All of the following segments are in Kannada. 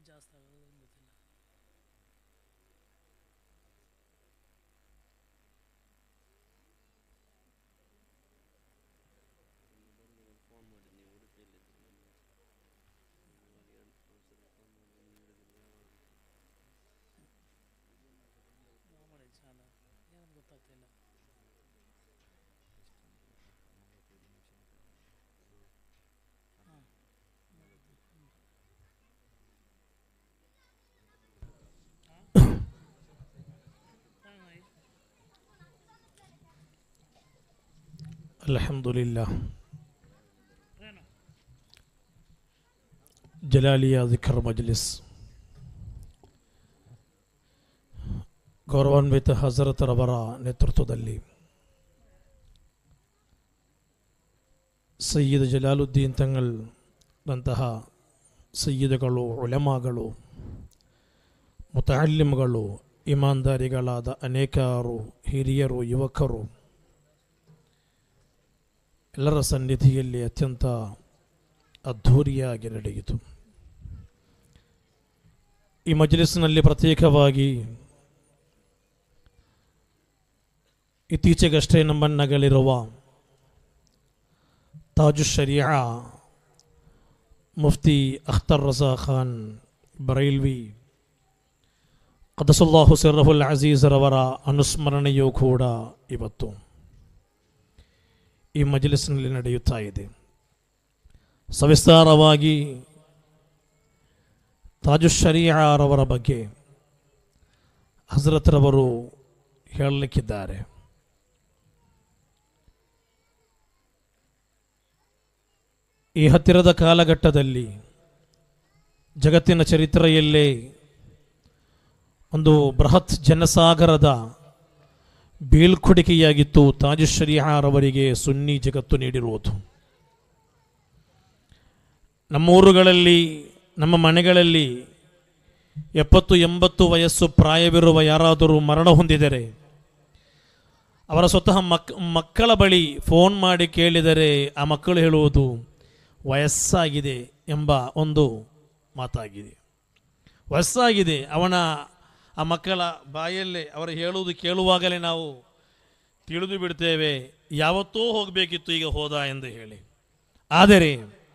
ಜಾಸ್ತಿ ಆಗೋದು ಗೊತ್ತಿಲ್ಲ ಫೋನ್ ಮಾಡಿ ನೀವು ಉಡುಪಿಯಲ್ಲಿದ್ದರೆ ಮಾಡಿ ಸಾಲ ಏನಂತ ಗೊತ್ತಾಗ್ತಿಲ್ಲ ಹಾಂ الحمد لله ಏನು ಜಲಾಲಿಯ ಜಿಖರ್ ಮಜ್ಲಿಸ್ ಗೌರವಾನ್ವಿತ ಹಜರತರವರ ನೇತೃತ್ವದಲ್ಲಿ ಸಯ್ಯದ್ ಜಲಾಲುದ್ದೀನ್ ತಂಗಳ್ನಂತಹ ಸಯ್ಯದಗಳು ಉಲೆಮಾಗಳು ಮುತಾಲಿಮ್ಗಳು ಇಮಾನ್ದಾರಿಗಳಾದ ಅನೇಕಾರು ಹಿರಿಯರು ಯುವಕರು ಎಲ್ಲರ ಸನ್ನಿಧಿಯಲ್ಲಿ ಅತ್ಯಂತ ಅದ್ಧೂರಿಯಾಗಿ ನಡೆಯಿತು ಈ ಮಜ್ಲಿಸ್ನಲ್ಲಿ ಪ್ರತ್ಯೇಕವಾಗಿ ಇತ್ತೀಚೆಗಷ್ಟೇ ನಮ್ಮನ್ನಗಲಿರುವ ತಾಜು ಶರಿಯಾ ಮುಫ್ತಿ ಅಖ್ತರ್ ರಜಾ ಖಾನ್ ಬರೈಲ್ವಿ ಕದಸುಲ್ಲಾಹು ಸಿರ್ರಹುಲ್ ಅಜೀಜರವರ ಅನುಸ್ಮರಣೆಯೂ ಕೂಡ ಇವತ್ತು ಈ ಮಜಲಿಸ್ನಲ್ಲಿ ನಡೆಯುತ್ತಾ ಇದೆ ಸವಿಸ್ತಾರವಾಗಿ ತಾಜು ಶರಿಯಾರವರ ಬಗ್ಗೆ ಹಜರತ್ರವರು ಹೇಳಲಿಕ್ಕಿದ್ದಾರೆ ಈ ಹತ್ತಿರದ ಕಾಲಘಟ್ಟದಲ್ಲಿ ಜಗತ್ತಿನ ಚರಿತ್ರೆಯಲ್ಲೇ ಒಂದು ಬೃಹತ್ ಜನಸಾಗರದ ಬೀಳ್ಕೊಡುಗೆಯಾಗಿತ್ತು ತಾಜು ಶರಿಯಾರವರಿಗೆ ಸುನ್ನಿ ಜಗತ್ತು ನೀಡಿರುವುದು ನಮ್ಮೂರುಗಳಲ್ಲಿ ನಮ್ಮ ಮನೆಗಳಲ್ಲಿ ಎಪ್ಪತ್ತು ಎಂಬತ್ತು ವಯಸ್ಸು ಪ್ರಾಯವಿರುವ ಯಾರಾದರೂ ಮರಣ ಹೊಂದಿದರೆ ಅವರ ಸ್ವತಃ ಮಕ್ ಮಕ್ಕಳ ಬಳಿ ಫೋನ್ ಮಾಡಿ ಕೇಳಿದರೆ ಆ ಮಕ್ಕಳು ಹೇಳುವುದು ವಯಸ್ಸಾಗಿದೆ ಎಂಬ ಒಂದು ಮಾತಾಗಿದೆ ವಯಸ್ಸಾಗಿದೆ ಅವನ ಆ ಮಕ್ಕಳ ಬಾಯಲ್ಲೇ ಅವರು ಹೇಳುವುದು ಕೇಳುವಾಗಲೇ ನಾವು ತಿಳಿದು ಬಿಡ್ತೇವೆ ಯಾವತ್ತೋ ಹೋಗಬೇಕಿತ್ತು ಈಗ ಹೋದ ಎಂದು ಹೇಳಿ ಆದರೆ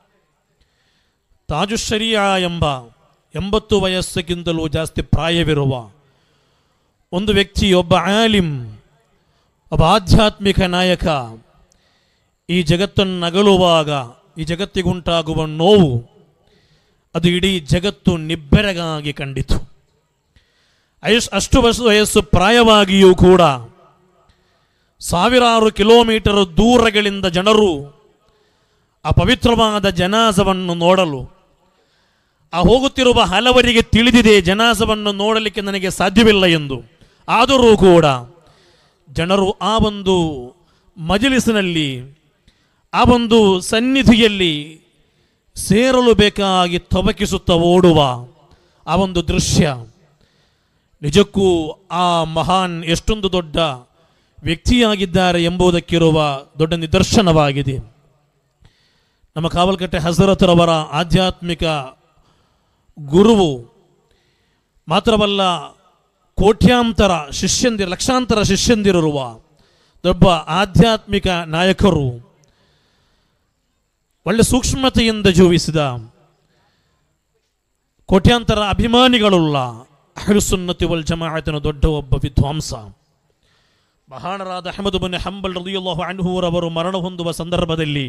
ತಾಜು ಶರಿಯಾ ಎಂಬ ಎಂಬತ್ತು ವಯಸ್ಸಕ್ಕಿಂತಲೂ ಜಾಸ್ತಿ ಪ್ರಾಯವಿರುವ ಒಂದು ವ್ಯಕ್ತಿ ಒಬ್ಬ ಆಲಿಮ್ ಒಬ್ಬ ಆಧ್ಯಾತ್ಮಿಕ ನಾಯಕ ಈ ಜಗತ್ತನ್ನು ನಗಲುವಾಗ ಈ ಜಗತ್ತಿಗುಂಟಾಗುವ ನೋವು ಅದು ಇಡೀ ಜಗತ್ತು ನಿಬ್ಬೆರಗಾಗಿ ಕಂಡಿತು ಅಯಸ್ ಅಷ್ಟು ವರ್ಷ ವಯಸ್ಸು ಪ್ರಾಯವಾಗಿಯೂ ಕೂಡ ಸಾವಿರಾರು ಕಿಲೋಮೀಟರ್ ದೂರಗಳಿಂದ ಜನರು ಆ ಪವಿತ್ರವಾದ ಜನಾಸವನ್ನು ನೋಡಲು ಆ ಹೋಗುತ್ತಿರುವ ಹಲವರಿಗೆ ತಿಳಿದಿದೆ ಜನಾಸವನ್ನು ನೋಡಲಿಕ್ಕೆ ನನಗೆ ಸಾಧ್ಯವಿಲ್ಲ ಎಂದು ಆದರೂ ಕೂಡ ಜನರು ಆ ಒಂದು ಮಜಲಿಸಿನಲ್ಲಿ ಆ ಒಂದು ಸನ್ನಿಧಿಯಲ್ಲಿ ಸೇರಲು ಬೇಕಾಗಿ ತವಕಿಸುತ್ತಾ ಓಡುವ ಆ ಒಂದು ದೃಶ್ಯ ನಿಜಕ್ಕೂ ಆ ಮಹಾನ್ ಎಷ್ಟೊಂದು ದೊಡ್ಡ ವ್ಯಕ್ತಿಯಾಗಿದ್ದಾರೆ ಎಂಬುದಕ್ಕಿರುವ ದೊಡ್ಡ ನಿದರ್ಶನವಾಗಿದೆ ನಮ್ಮ ಕಾವಲ್ಕಟ್ಟೆ ಹಜರತ್ರವರ ಆಧ್ಯಾತ್ಮಿಕ ಗುರುವು ಮಾತ್ರವಲ್ಲ ಕೋಟ್ಯಾಂತರ ಶಿಷ್ಯಂದಿರು ಲಕ್ಷಾಂತರ ಶಿಷ್ಯಂದಿರುವ ದೊಡ್ಡ ಆಧ್ಯಾತ್ಮಿಕ ನಾಯಕರು ಒಳ್ಳೆ ಸೂಕ್ಷ್ಮತೆಯಿಂದ ಜೀವಿಸಿದ ಕೋಟ್ಯಾಂತರ ಅಭಿಮಾನಿಗಳುಳ್ಳ ಅಹ್ಲುಸುನ್ನತಿ ವಲ್ ಜಮಾಅತಿನ ದೊಡ್ಡ ಒಬ್ಬ ವಿದ್ವಾಂಸ ಮಹಾನರಾದ ಅಹಮದ್ ಬನ್ ಹಂಬಲ್ ರದಿಯಲ್ಲಾಹು ಅನ್ಹೂರವರು ಮರಣ ಹೊಂದುವ ಸಂದರ್ಭದಲ್ಲಿ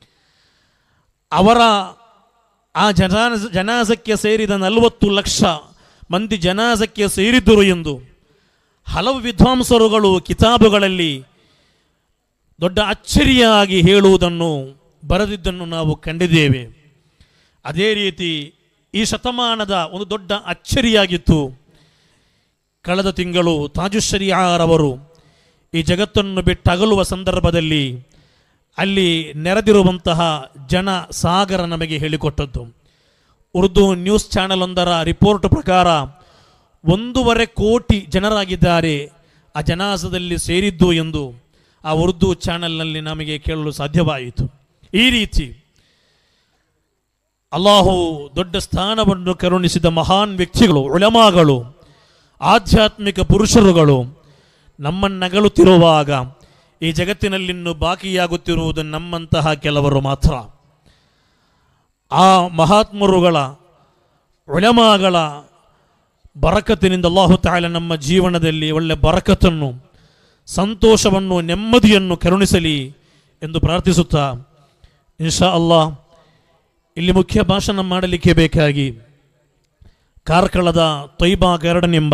ಅವರ ಆ ಜನಾಜ ಜನಾಜಕ್ಕೆ ಸೇರಿದ ನಲವತ್ತು ಲಕ್ಷ ಮಂದಿ ಜನಾಜಕ್ಕೆ ಸೇರಿದ್ದರು ಎಂದು ಹಲವು ವಿದ್ವಾಂಸರುಗಳು ಕಿತಾಬುಗಳಲ್ಲಿ ದೊಡ್ಡ ಅಚ್ಚರಿಯಾಗಿ ಹೇಳುವುದನ್ನು ಬರೆದಿದ್ದನ್ನು ನಾವು ಕಂಡಿದ್ದೇವೆ ಅದೇ ರೀತಿ ಈ ಶತಮಾನದ ಒಂದು ದೊಡ್ಡ ಅಚ್ಚರಿಯಾಗಿತ್ತು ಕಳೆದ ತಿಂಗಳು ತಾಜು ಶರಿಯಾರವರು ಈ ಜಗತ್ತನ್ನು ಬಿಟ್ಟಗಲುವ ಸಂದರ್ಭದಲ್ಲಿ ಅಲ್ಲಿ ನೆರೆದಿರುವಂತಹ ಜನ ಸಾಗರ ನಮಗೆ ಹೇಳಿಕೊಟ್ಟದ್ದು ಉರ್ದು ನ್ಯೂಸ್ ಚಾನೆಲ್ ಒಂದರ ರಿಪೋರ್ಟ್ ಪ್ರಕಾರ ಒಂದೂವರೆ ಕೋಟಿ ಜನರಾಗಿದ್ದಾರೆ ಆ ಜನಾಸದಲ್ಲಿ ಸೇರಿದ್ದು ಎಂದು ಆ ಉರ್ದು ಚಾನೆಲ್ನಲ್ಲಿ ನಮಗೆ ಕೇಳಲು ಸಾಧ್ಯವಾಯಿತು ಈ ರೀತಿ ಅಲ್ಲಾಹು ದೊಡ್ಡ ಸ್ಥಾನವನ್ನು ಕರುಣಿಸಿದ ಮಹಾನ್ ವ್ಯಕ್ತಿಗಳು ಉಳಮಾಗಳು ಆಧ್ಯಾತ್ಮಿಕ ಪುರುಷರುಗಳು ನಮ್ಮನ್ನಗಲುತ್ತಿರುವಾಗ ಈ ಜಗತ್ತಿನಲ್ಲಿನ್ನು ಬಾಕಿಯಾಗುತ್ತಿರುವುದು ನಮ್ಮಂತಹ ಕೆಲವರು ಮಾತ್ರ ಆ ಮಹಾತ್ಮರುಗಳ ಉಳಮಾಗಳ ಬರಕತ್ತಿನಿಂದ ಅಲ್ಲಾಹು ತಾಲ ನಮ್ಮ ಜೀವನದಲ್ಲಿ ಒಳ್ಳೆ ಬರಕತ್ತನ್ನು ಸಂತೋಷವನ್ನು ನೆಮ್ಮದಿಯನ್ನು ಕರುಣಿಸಲಿ ಎಂದು ಪ್ರಾರ್ಥಿಸುತ್ತಾ ಇನ್ಶಾ ಅಲ್ಲಾ ಇಲ್ಲಿ ಮುಖ್ಯ ಭಾಷಣ ಮಾಡಲಿಕ್ಕೆ ಬೇಕಾಗಿ ಕಾರ್ಕಳದ ತೊಯ್ಬಾ ಗರಡನೆಂಬ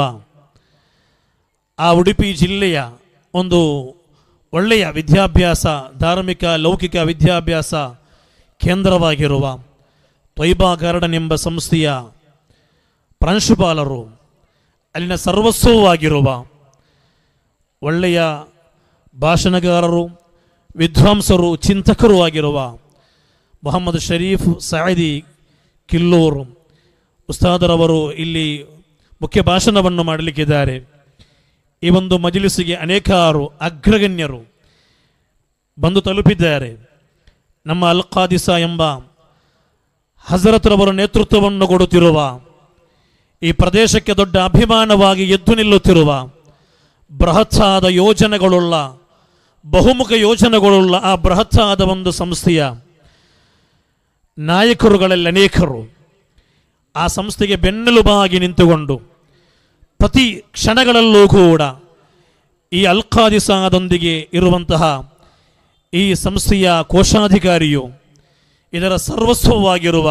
ಆ ಉಡುಪಿ ಜಿಲ್ಲೆಯ ಒಂದು ಒಳ್ಳೆಯ ವಿದ್ಯಾಭ್ಯಾಸ ಧಾರ್ಮಿಕ ಲೌಕಿಕ ವಿದ್ಯಾಭ್ಯಾಸ ಕೇಂದ್ರವಾಗಿರುವ ತೊಯ್ಬಾ ಗಾರ್ಡನ್ ಎಂಬ ಸಂಸ್ಥೆಯ ಪ್ರಾಂಶುಪಾಲರು ಅಲ್ಲಿನ ಸರ್ವಸ್ವವಾಗಿರುವ ಒಳ್ಳೆಯ ಭಾಷಣಗಾರರು ವಿದ್ವಾಂಸರು ಚಿಂತಕರು ಆಗಿರುವ ಮೊಹಮ್ಮದ್ ಶರೀಫ್ ಸಾಯಿದಿ ಕಿಲ್ಲೂರು ಉಸ್ತಾದರವರು ಇಲ್ಲಿ ಮುಖ್ಯ ಭಾಷಣವನ್ನು ಮಾಡಲಿಕ್ಕಿದ್ದಾರೆ ಈ ಒಂದು ಮಜಲಿಸಿಗೆ ಅನೇಕಾರು ಅಗ್ರಗಣ್ಯರು ಬಂದು ತಲುಪಿದ್ದಾರೆ ನಮ್ಮ ಅಲ್ ಖಾದಿಸ ಎಂಬ ಹಜರತ್ರವರ ನೇತೃತ್ವವನ್ನು ಕೊಡುತ್ತಿರುವ ಈ ಪ್ರದೇಶಕ್ಕೆ ದೊಡ್ಡ ಅಭಿಮಾನವಾಗಿ ಎದ್ದು ನಿಲ್ಲುತ್ತಿರುವ ಬೃಹತ್ತಾದ ಯೋಜನೆಗಳುಳ್ಳ ಬಹುಮುಖ ಯೋಜನೆಗಳುಳ್ಳ ಆ ಬೃಹತ್ತಾದ ಒಂದು ಸಂಸ್ಥೆಯ ನಾಯಕರುಗಳಲ್ಲಿ ಅನೇಕರು ಆ ಸಂಸ್ಥೆಗೆ ಬೆನ್ನೆಲುಬಾಗಿ ನಿಂತುಕೊಂಡು ಪ್ರತಿ ಕ್ಷಣಗಳಲ್ಲೂ ಕೂಡ ಈ ಅಲ್ಖಾದಿಸಾದೊಂದಿಗೆ ಇರುವಂತಹ ಈ ಸಂಸ್ಥೆಯ ಕೋಶಾಧಿಕಾರಿಯು ಇದರ ಸರ್ವಸ್ವವಾಗಿರುವ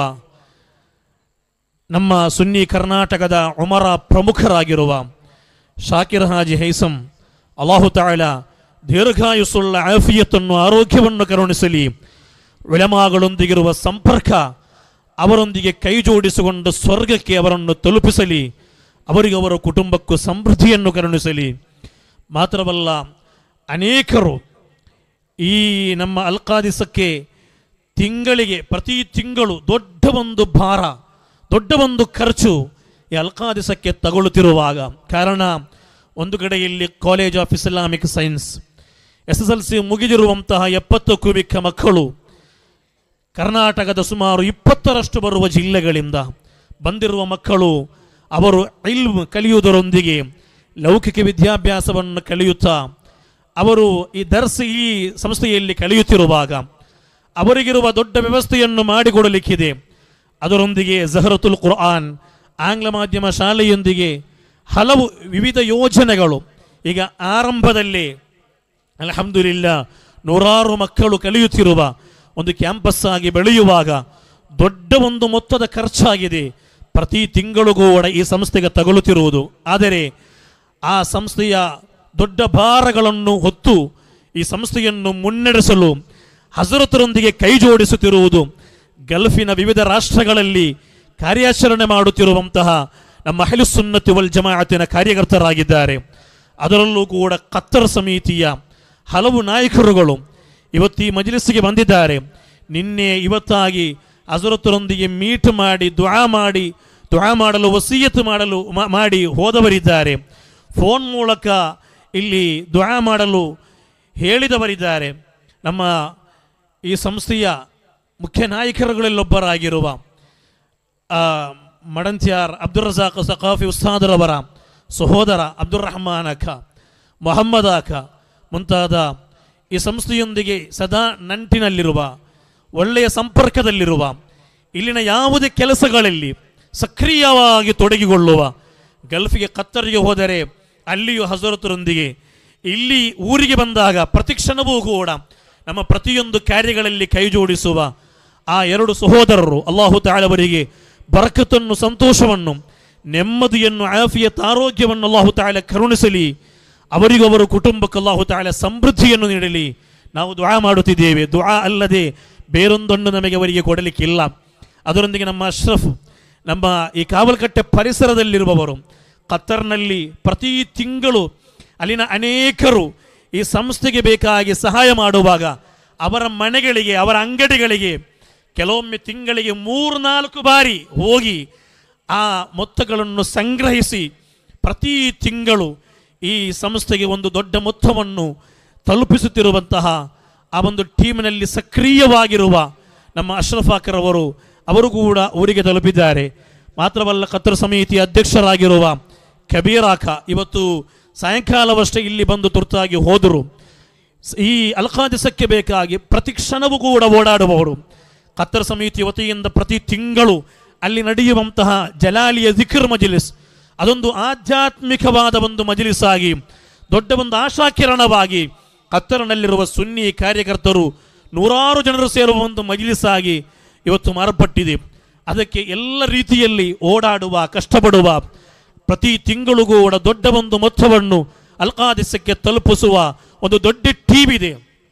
ನಮ್ಮ ಸುನ್ನಿ ಕರ್ನಾಟಕದ ಉಮರ ಪ್ರಮುಖರಾಗಿರುವ ಶಾಕಿರ್ ಹಾಜಿ ಹೈಸಂ ಅಲ್ಲಾಹು ತಾಳ ದೀರ್ಘಾಯುಸುಳ್ಳ ಆಫಿಯತ್ತನ್ನು ಆರೋಗ್ಯವನ್ನು ಕರುಣಿಸಲಿ ವಿಳಮಾಗಳೊಂದಿಗಿರುವ ಸಂಪರ್ಕ ಅವರೊಂದಿಗೆ ಕೈ ಜೋಡಿಸಿಕೊಂಡು ಸ್ವರ್ಗಕ್ಕೆ ಅವರನ್ನು ತಲುಪಿಸಲಿ ಅವರಿಗೆ ಅವರ ಕುಟುಂಬಕ್ಕೂ ಸಮೃದ್ಧಿಯನ್ನು ಕರುಣಿಸಲಿ ಮಾತ್ರವಲ್ಲ ಅನೇಕರು ಈ ನಮ್ಮ ಅಲ್ಕಾದಿಸಕ್ಕೆ ತಿಂಗಳಿಗೆ ಪ್ರತಿ ತಿಂಗಳು ದೊಡ್ಡ ಒಂದು ಭಾರ ದೊಡ್ಡ ಒಂದು ಖರ್ಚು ಈ ಅಲ್ಕಾದಿಸಕ್ಕೆ ತಗೊಳ್ಳುತ್ತಿರುವಾಗ ಕಾರಣ ಒಂದು ಕಡೆ ಇಲ್ಲಿ college of Islamic science S S L C ಮುಗಿದಿರುವಂತಹ ಎಪ್ಪತ್ತಕ್ಕೂ ಮಿಕ್ಕ ಮಕ್ಕಳು ಕರ್ನಾಟಕದ ಸುಮಾರು ಇಪ್ಪತ್ತರಷ್ಟು ಬರುವ ಜಿಲ್ಲೆಗಳಿಂದ ಬಂದಿರುವ ಮಕ್ಕಳು ಅವರು ಇಲ್ಮ್ ಕಲಿಯುವುದರೊಂದಿಗೆ ಲೌಕಿಕ ವಿದ್ಯಾಭ್ಯಾಸವನ್ನು ಕಲಿಯುತ್ತಾ ಅವರು ಈ ದರ್ಸ್ ಈ ಸಂಸ್ಥೆಯಲ್ಲಿ ಕಲಿಯುತ್ತಿರುವಾಗ ಅವರಿಗಿರುವ ದೊಡ್ಡ ವ್ಯವಸ್ಥೆಯನ್ನು ಮಾಡಿಕೊಡಲಿಕ್ಕಿದೆ ಅದರೊಂದಿಗೆ ಜಹರತುಲ್ ಕುರ್ಆನ್ ಆಂಗ್ಲ ಮಾಧ್ಯಮ ಶಾಲೆಯೊಂದಿಗೆ ಹಲವು ವಿವಿಧ ಯೋಜನೆಗಳು ಈಗ ಆರಂಭದಲ್ಲಿ ಅಲ್ಹಮ್ದುಲಿಲ್ಲ ನೂರಾರು ಮಕ್ಕಳು ಕಲಿಯುತ್ತಿರುವ ಒಂದು ಕ್ಯಾಂಪಸ್ ಆಗಿ ಬೆಳೆಯುವಾಗ ದೊಡ್ಡ ಒಂದು ಮೊತ್ತದ ಖರ್ಚಾಗಿದೆ ಪ್ರತಿ ತಿಂಗಳು ಕೂಡ ಈ ಸಂಸ್ಥೆಗೆ ತಗುಲುತ್ತಿರುವುದು ಆದರೆ ಆ ಸಂಸ್ಥೆಯ ದೊಡ್ಡ ಭಾರಗಳನ್ನು ಹೊತ್ತು ಈ ಸಂಸ್ಥೆಯನ್ನು ಮುನ್ನಡೆಸಲು ಹಜರತರೊಂದಿಗೆ ಕೈ ಜೋಡಿಸುತ್ತಿರುವುದು ಗಲ್ಫಿನ ವಿವಿಧ ರಾಷ್ಟ್ರಗಳಲ್ಲಿ ಕಾರ್ಯಾಚರಣೆ ಮಾಡುತ್ತಿರುವಂತಹ ನಮ್ಮ ಅಹ್ಲುಸುನ್ನತಿ ವಲ್ ಜಮಾಅತಿನ ಕಾರ್ಯಕರ್ತರಾಗಿದ್ದಾರೆ ಅದರಲ್ಲೂ ಕೂಡ ಕತ್ತರ್ ಸಮಿತಿಯ ಹಲವು ನಾಯಕರುಗಳು ಇವತ್ತು ಈ ಮಜಲಿಸ್ಸಿಗೆ ಬಂದಿದ್ದಾರೆ ನಿನ್ನೆ ಇವತ್ತಾಗಿ ಹಜರತರೊಂದಿಗೆ ಮೀಟ್ ಮಾಡಿ ದುಆ ಮಾಡಿ ದುಆ ಮಾಡಲು ವಸೀಯತ್ ಮಾಡಲು ಮಾ- ಮಾಡಿ ಹೋದವರಿದ್ದಾರೆ ಫೋನ್ ಮೂಲಕ ಇಲ್ಲಿ ದುಆ ಮಾಡಲು ಹೇಳಿದವರಿದ್ದಾರೆ ನಮ್ಮ ಈ ಸಂಸ್ಥೆಯ ಮುಖ್ಯ ನಾಯಕರುಗಳಲ್ಲೊಬ್ಬರಾಗಿರುವ ಆ, ಮಡಂತ್ಯಾರ್ ಅಬ್ದುಲ್ ರಜಾಕ್ ಸಖಾಫಿ ಉಸ್ತಾದರವರ ಸಹೋದರ ಅಬ್ದುಲ್ ರಹಮಾನ್ ಅಖ ಮೊಹಮ್ಮದ್ ಅಖ ಮುಂತಾದ ಈ ಸಂಸ್ಥೆಯೊಂದಿಗೆ ಸದಾ ನಂಟಿನಲ್ಲಿರುವ ಒಳ್ಳೆಯ ಸಂಪರ್ಕದಲ್ಲಿರುವ ಇಲ್ಲಿನ ಯಾವುದೇ ಕೆಲಸಗಳಲ್ಲಿ ಸಕ್ರಿಯವಾಗಿ ತೊಡಗಿಕೊಳ್ಳುವ ಗಲ್ಫಿಗೆ ಕತ್ತರಿಗೆ ಹೋದರೆ ಅಲ್ಲಿಯೂ ಹಜರತರೊಂದಿಗೆ ಇಲ್ಲಿ ಊರಿಗೆ ಬಂದಾಗ ಪ್ರತಿಕ್ಷಣವೂ ಕೂಡ ನಮ್ಮ ಪ್ರತಿಯೊಂದು ಕಾರ್ಯಗಳಲ್ಲಿ ಕೈ ಜೋಡಿಸುವ ಆ ಎರಡು ಸಹೋದರರು ಅಲ್ಲಾಹು ತಾಳವರಿಗೆ ಬರಕತನ್ನು ಸಂತೋಷವನ್ನು ನೆಮ್ಮದಿಯನ್ನು ಆಫಿಯತ್ ಆರೋಗ್ಯವನ್ನು ಅಲ್ಲಾಹು ತಾಳ ಕರುಣಿಸಲಿ ಅವರಿಗೂ ಅವರ ಕುಟುಂಬಕ್ಕೆ ಅಲ್ಲಾಹು ತಾಳ ಸಮೃದ್ಧಿಯನ್ನು ನೀಡಲಿ ನಾವು ದುಆ ಮಾಡುತ್ತಿದ್ದೇವೆ ದುಆ ಅಲ್ಲದೆ ಬೇರೊಂದನ್ನು ನಮಗೆ ಅವರಿಗೆ ಕೊಡಲಿಕ್ಕಿಲ್ಲ ಅದರೊಂದಿಗೆ ನಮ್ಮ ಅಶ್ರಫ್ ನಮ್ಮ ಈ ಕಾವಲ್ಕಟ್ಟೆ ಪರಿಸರದಲ್ಲಿರುವವರು ಕತ್ತರ್ನಲ್ಲಿ ಪ್ರತಿ ತಿಂಗಳು ಅಲ್ಲಿನ ಅನೇಕರು ಈ ಸಂಸ್ಥೆಗೆ ಬೇಕಾಗಿ ಸಹಾಯ ಮಾಡುವಾಗ ಅವರ ಮನೆಗಳಿಗೆ ಅವರ ಅಂಗಡಿಗಳಿಗೆ ಕೆಲವೊಮ್ಮೆ ತಿಂಗಳಿಗೆ ಮೂರ್ನಾಲ್ಕು ಬಾರಿ ಹೋಗಿ ಆ ಮೊತ್ತಗಳನ್ನು ಸಂಗ್ರಹಿಸಿ ಪ್ರತಿ ತಿಂಗಳು ಈ ಸಂಸ್ಥೆಗೆ ಒಂದು ದೊಡ್ಡ ಮೊತ್ತವನ್ನು ತಲುಪಿಸುತ್ತಿರುವಂತಹ ಆ ಒಂದು ಟೀಮಿನಲ್ಲಿ ಸಕ್ರಿಯವಾಗಿರುವ ನಮ್ಮ ಅಶ್ರಫಾಕರ್ ಅವರು ಅವರು ಕೂಡ ಊರಿಗೆ ತಲುಪಿದ್ದಾರೆ ಮಾತ್ರವಲ್ಲ ಕತ್ತರ್ ಸಮಿತಿ ಅಧ್ಯಕ್ಷರಾಗಿರುವ ಕಬೀರಾಖ ಇವತ್ತು ಸಾಯಂಕಾಲವಷ್ಟೇ ಇಲ್ಲಿ ಬಂದು ತುರ್ತಾಗಿ ಹೋದರು ಸ್- ಈ ಅಲ್ಖಾದಿಸಕ್ಕೆ ಬೇಕಾಗಿ ಪ್ರತಿ ಕ್ಷಣವೂ ಕೂಡ ಓಡಾಡಬಹುದು ಕತ್ತರ್ ಸಮಿತಿ ವತಿಯಿಂದ ಪ್ರತಿ ತಿಂಗಳು ಅಲ್ಲಿ ನಡೆಯುವಂತಹ ಜಲಾಲಿಯ ಜಿಕ್ರ್ ಮಜಲಿಸ್ ಅದೊಂದು ಆಧ್ಯಾತ್ಮಿಕವಾದ ಒಂದು ಮಜಲಿಸ್ ಆಗಿ ದೊಡ್ಡ ಒಂದು ಆಶಾಕಿರಣವಾಗಿ ಕತ್ತರಿನಲ್ಲಿರುವ ಸುನ್ನಿ ಕಾರ್ಯಕರ್ತರು ನೂರಾರು ಜನರು ಸೇರುವ ಒಂದು ಮಜಲಿಸ್ ಆಗಿ ಇವತ್ತು ಮಾರ್ಪಟ್ಟಿದೆ ಅದಕ್ಕೆ ಎಲ್ಲ ರೀತಿಯಲ್ಲಿ ಓಡಾಡುವ ಕಷ್ಟಪಡುವ ಪ್ರತಿ ತಿಂಗಳು ಕೂಡ ದೊಡ್ಡ ಒಂದು ಮೊತ್ತವನ್ನು ಅಲ್ಕಾದಿಸಕ್ಕೆ ತಲುಪಿಸುವ ಒಂದು ದೊಡ್ಡ ಟೀಮ್ ಇದೆ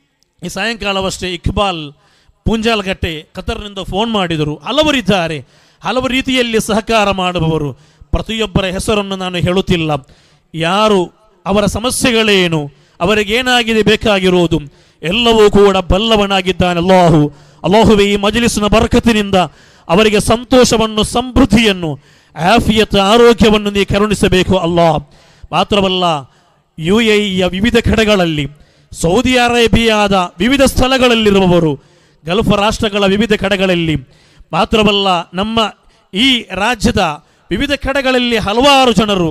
ಈ ಸಾಯಂಕಾಲವಷ್ಟೇ ಇಕ್ಬಾಲ್ ಪೂಂಜಾಲ್ಗಟ್ಟೆ ಕತರ್ನಿಂದ ಫೋನ್ ಮಾಡಿದರು ಹಲವರಿದ್ದಾರೆ ಹಲವು ರೀತಿಯಲ್ಲಿ ಸಹಕಾರ ಮಾಡುವವರು ಪ್ರತಿಯೊಬ್ಬರ ಹೆಸರನ್ನು ನಾನು ಹೇಳುತ್ತಿಲ್ಲ ಯಾರು ಅವರ ಸಮಸ್ಯೆಗಳೇನು ಅವರಿಗೇನಾಗಿದೆ ಬೇಕಾಗಿರುವುದು ಎಲ್ಲವೂ ಕೂಡ ಬಲ್ಲವನಾಗಿದ್ದಾನೆ ಅಲ್ಲಾಹು ಅಲ್ಲಾಹುವೆ ಈ ಮಜಲಿಸಿನ ಬರಕತಿನಿಂದ ಅವರಿಗೆ ಸಂತೋಷವನ್ನು ಸಮೃದ್ಧಿಯನ್ನು ಆಫಿಯತ್ ಆರೋಗ್ಯವನ್ನು ನೀ ಕರುಣಿಸಬೇಕು ಅಲ್ಲಾಹ್ ಮಾತ್ರವಲ್ಲ ಯು ಎಯ ವಿವಿಧ ಕಡೆಗಳಲ್ಲಿ ಸೌದಿ ಅರೇಬಿಯಾದ ವಿವಿಧ ಸ್ಥಳಗಳಲ್ಲಿರುವವರು ಗಲ್ಫ್ ರಾಷ್ಟ್ರಗಳ ವಿವಿಧ ಕಡೆಗಳಲ್ಲಿ ಮಾತ್ರವಲ್ಲ ನಮ್ಮ ಈ ರಾಜ್ಯದ ವಿವಿಧ ಕಡೆಗಳಲ್ಲಿ ಹಲವಾರು ಜನರು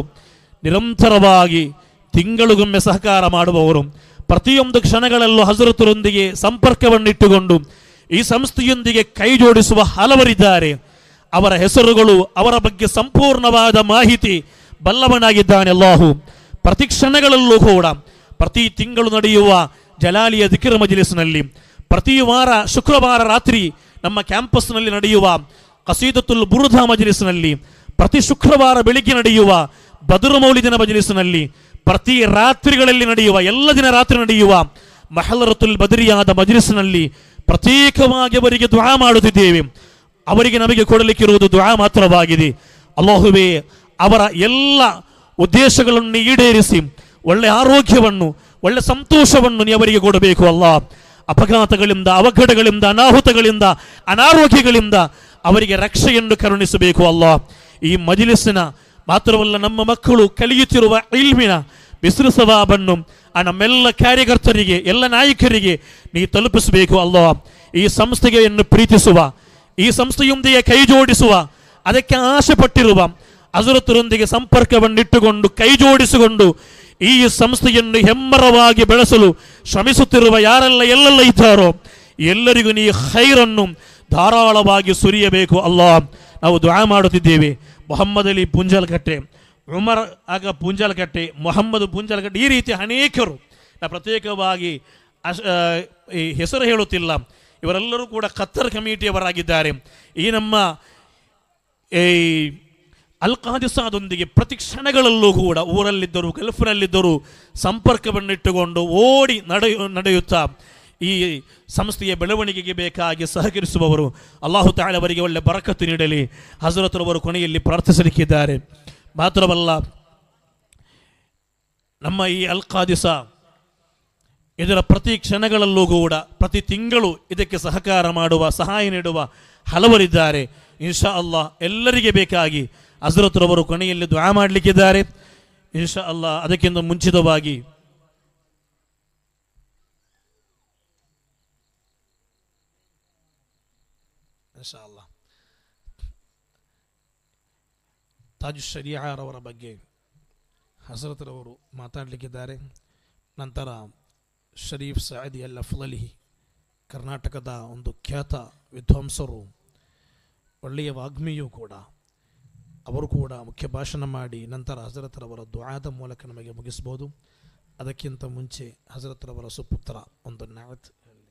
ನಿರಂತರವಾಗಿ ತಿಂಗಳಿಗೊಮ್ಮೆ ಸಹಕಾರ ಮಾಡುವವರು ಪ್ರತಿಯೊಂದು ಕ್ಷಣಗಳಲ್ಲೂ ಹಜರತರೊಂದಿಗೆ ಸಂಪರ್ಕವನ್ನಿಟ್ಟುಕೊಂಡು ಈ ಸಂಸ್ಥೆಯೊಂದಿಗೆ ಕೈ ಜೋಡಿಸುವ ಹಲವರಿದ್ದಾರೆ ಅವರ ಹೆಸರುಗಳು ಅವರ ಬಗ್ಗೆ ಸಂಪೂರ್ಣವಾದ ಮಾಹಿತಿ ಬಲ್ಲವನಾಗಿದ್ದಾನೆ ಅಲ್ಲಾಹು ಪ್ರತಿ ಕ್ಷಣಗಳಲ್ಲೂ ಕೂಡ ಪ್ರತಿ ತಿಂಗಳು ನಡೆಯುವ ಜಲಾಲಿಯ ದಿಕ್ರ ಮಜಲಿಸ್ನಲ್ಲಿ ಪ್ರತಿ ವಾರ ಶುಕ್ರವಾರ ರಾತ್ರಿ ನಮ್ಮ ಕ್ಯಾಂಪಸ್ನಲ್ಲಿ ನಡೆಯುವ ಕಸೀದತುಲ್ ಬುರುಧ ಮಜಲಿಸ್ನಲ್ಲಿ ಪ್ರತಿ ಶುಕ್ರವಾರ ಬೆಳಿಗ್ಗೆ ನಡೆಯುವ ಬದುರು ಮೌಲಿದಿನ ಮಜಲಿಸ್ನಲ್ಲಿ ಪ್ರತಿ ರಾತ್ರಿಗಳಲ್ಲಿ ನಡೆಯುವ ಎಲ್ಲ ದಿನ ರಾತ್ರಿ ನಡೆಯುವ ಮಹಲರತುಲ್ ಬದರಿಯಾದ ಮಜಲಿಸ್ನಲ್ಲಿ ಪ್ರತ್ಯೇಕವಾಗಿ ಅವರಿಗೆ ದ್ವಾ ಮಾಡುತ್ತಿದ್ದೇವೆ ಅವರಿಗೆ ನಮಗೆ ಕೊಡಲಿಕ್ಕಿರುವುದು ದ್ವಾ ಮಾತ್ರವಾಗಿದೆ ಅಲ್ಲಾಹುವೇ ಅವರ ಎಲ್ಲ ಉದ್ದೇಶಗಳನ್ನು ಈಡೇರಿಸಿ ಒಳ್ಳೆ ಆರೋಗ್ಯವನ್ನು ಒಳ್ಳೆ ಸಂತೋಷವನ್ನು ನೀ ಅವರಿಗೆ ಕೊಡಬೇಕು ಅಲ್ಲ ಅಪಘಾತಗಳಿಂದ ಅವಘಡಗಳಿಂದ ಅನಾಹುತಗಳಿಂದ ಅನಾರೋಗ್ಯಗಳಿಂದ ಅವರಿಗೆ ರಕ್ಷೆಯನ್ನು ಕರುಣಿಸಬೇಕು ಅಲ್ಲ ಈ ಮಜಿಲಿಸಿನ ಮಾತ್ರವಲ್ಲ ನಮ್ಮ ಮಕ್ಕಳು ಕಲಿಯುತ್ತಿರುವ ಇಲ್ಮಿನ ಬಿಸಿಲು ಸವಾಬನ್ನು ಆ ನಮ್ಮೆಲ್ಲ ಕಾರ್ಯಕರ್ತರಿಗೆ ಎಲ್ಲ ನಾಯಕರಿಗೆ ನೀ ತಲುಪಿಸಬೇಕು ಅಲ್ಲೋ ಈ ಸಂಸ್ಥೆಯನ್ನು ಪ್ರೀತಿಸುವ ಈ ಸಂಸ್ಥೆಯೊಂದಿಗೆ ಕೈ ಜೋಡಿಸುವ ಅದಕ್ಕೆ ಆಸೆ ಪಟ್ಟಿರುವ ಹಜರತರೊಂದಿಗೆ ಸಂಪರ್ಕವನ್ನಿಟ್ಟುಕೊಂಡು ಕೈ ಜೋಡಿಸಿಕೊಂಡು ಈ ಸಂಸ್ಥೆಯನ್ನು ಹೆಮ್ಮರವಾಗಿ ಬೆಳೆಸಲು ಶ್ರಮಿಸುತ್ತಿರುವ ಯಾರೆಲ್ಲ ಎಲ್ಲೆಲ್ಲ ಇದ್ದಾರೋ ಎಲ್ಲರಿಗೂ ನೀ ಖೈರನ್ನು ಧಾರಾಳವಾಗಿ ಸುರಿಯಬೇಕು ಅಲ್ಲ ನಾವು ದುಆ ಮಾಡುತ್ತಿದ್ದೇವೆ ಮೊಹಮ್ಮದ್ ಅಲಿ ಪುಂಜಾಲ್ಕಟ್ಟೆ ಉಮರ್ ಆಗ ಪುಂಜಾಲ್ಕಟ್ಟೆ ಮೊಹಮ್ಮದ್ ಪುಂಜಾಲ್ಕಟ್ಟೆ ಈ ರೀತಿ ಅನೇಕರು ನಾ ಪ್ರತ್ಯೇಕವಾಗಿ ಅಶ್- ಆ, ಈ ಹೆಸರು ಹೇಳುತ್ತಿಲ್ಲ ಇವರೆಲ್ಲರೂ ಕೂಡ ಕತ್ತರ್ ಕಮಿಟಿಯವರಾಗಿದ್ದಾರೆ ಈ ನಮ್ಮ ಈ ಅಲ್ ಖಾದಿಸಾದೊಂದಿಗೆ ಪ್ರತಿ ಕ್ಷಣಗಳಲ್ಲೂ ಕೂಡ ಊರಲ್ಲಿದ್ದರು ಗಲ್ಫ್ನಲ್ಲಿದ್ದರು ಸಂಪರ್ಕವನ್ನಿಟ್ಟುಕೊಂಡು ಓಡಿ ನಡೆಯು ನಡೆಯುತ್ತಾ ಈ ಸಂಸ್ಥೆಯ ಬೆಳವಣಿಗೆಗೆ ಬೇಕಾಗಿ ಸಹಕರಿಸುವವರು ಅಲ್ಲಾಹು ತಾಳೆ ಅವರಿಗೆ ಒಳ್ಳೆ ಬರಕತ್ತು ನೀಡಲಿ ಹಜರತರವರು ಕೊನೆಯಲ್ಲಿ ಪ್ರಾರ್ಥಿಸಲಿಕ್ಕಿದ್ದಾರೆ ಮಾತ್ರವಲ್ಲ ನಮ್ಮ ಈ ಅಲ್ ಖಾದಿಸ ಇದರ ಪ್ರತಿ ಕ್ಷಣಗಳಲ್ಲೂ ಕೂಡ ಪ್ರತಿ ತಿಂಗಳು ಇದಕ್ಕೆ ಸಹಕಾರ ಮಾಡುವ ಸಹಾಯ ನೀಡುವ ಹಲವರಿದ್ದಾರೆ ಇನ್ಶಾ ಅಲ್ಲಾಹ್ ಎಲ್ಲರಿಗೆ ಬೇಕಾಗಿ ಹಜರತ್ರವರು ಕೊನೆಯಲ್ಲಿ ದ್ವಾ ಮಾಡಲಿಕ್ಕಿದ್ದಾರೆ ಇನ್ಶಾ ಅಲ್ಲಾಹ್ ಅದಕ್ಕಿಂತ ಮುಂಚಿತವಾಗಿ ಇನ್ಶಾ ಅಲ್ಲಾಹ್ ತಾಜು ಶರಿಯಾರವರ ಬಗ್ಗೆ ಹಸರತ್ರವರು ಮಾತಾಡಲಿಕ್ಕಿದ್ದಾರೆ ನಂತರ ಶರೀಫ್ ಸಯದಿ ಅಲ್ ಅಫ್ಲಲಿ ಕರ್ನಾಟಕದ ಒಂದು ಖ್ಯಾತ ವಿದ್ವಾಂಸರು ಒಳ್ಳೆಯ ವಾಗ್ಮಿಯೂ ಕೂಡ ಅವರು ಕೂಡ ಮುಖ್ಯ ಭಾಷಣ ಮಾಡಿ ನಂತರ ಹಜರತ್ರವರ ದ್ವಾದ ಮೂಲಕ ನಮಗೆ ಮುಗಿಸ್ಬೋದು ಅದಕ್ಕಿಂತ ಮುಂಚೆ ಹಜರತ್ರವರ ಸುಪುತ್ರ ಒಂದು ನಾತ್ ಹೇಳಿ